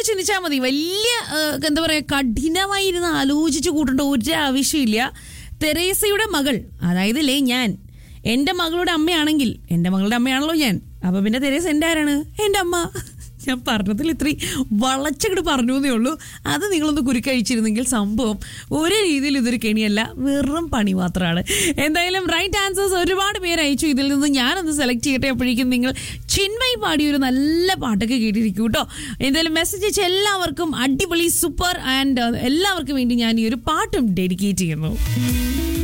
ചിന്തിച്ചാൽ മതി വലിയ ആ, എന്താ പറയാ കഠിനമായിരുന്ന് ആലോചിച്ച് കൂട്ടേണ്ട ഒരു ആവശ്യമില്ല തെരേസയുടെ മകൾ അതായത് ലേ ഞാൻ എൻ്റെ മകളുടെ അമ്മയാണെങ്കിൽ എൻ്റെ മകളുടെ അമ്മയാണല്ലോ ഞാൻ അപ്പൊ പിന്നെ തെരേസ എൻ്റെ ആരാണ് എൻ്റെ അമ്മ ഞാൻ പറഞ്ഞതിൽ ഇത്രയും വളച്ചങ്ങട് പറഞ്ഞു എന്നേ ഉള്ളൂ അത് നിങ്ങളൊന്ന് കുരുക്കഴിച്ചിരുന്നെങ്കിൽ സംഭവം ഒരു രീതിയിൽ ഇതൊരു കെണിയല്ല വെറും പണി മാത്രമാണ് എന്തായാലും റൈറ്റ് ആൻസേഴ്സ് ഒരുപാട് പേര് അയച്ചു ഇതിൽ നിന്ന് ഞാനൊന്ന് സെലക്ട് ചെയ്യട്ടെ അപ്പോഴേക്കും നിങ്ങൾ ചിന്മയി പാടിയ ഒരു നല്ല പാട്ടൊക്കെ കേട്ടിരിക്കും കേട്ടോ എന്തായാലും മെസ്സേജ് അയച്ച എല്ലാവർക്കും അടിപൊളി സൂപ്പർ ആൻഡ് എല്ലാവർക്കും വേണ്ടി ഞാൻ ഈ ഒരു പാട്ടും ഡെഡിക്കേറ്റ് ചെയ്യുന്നു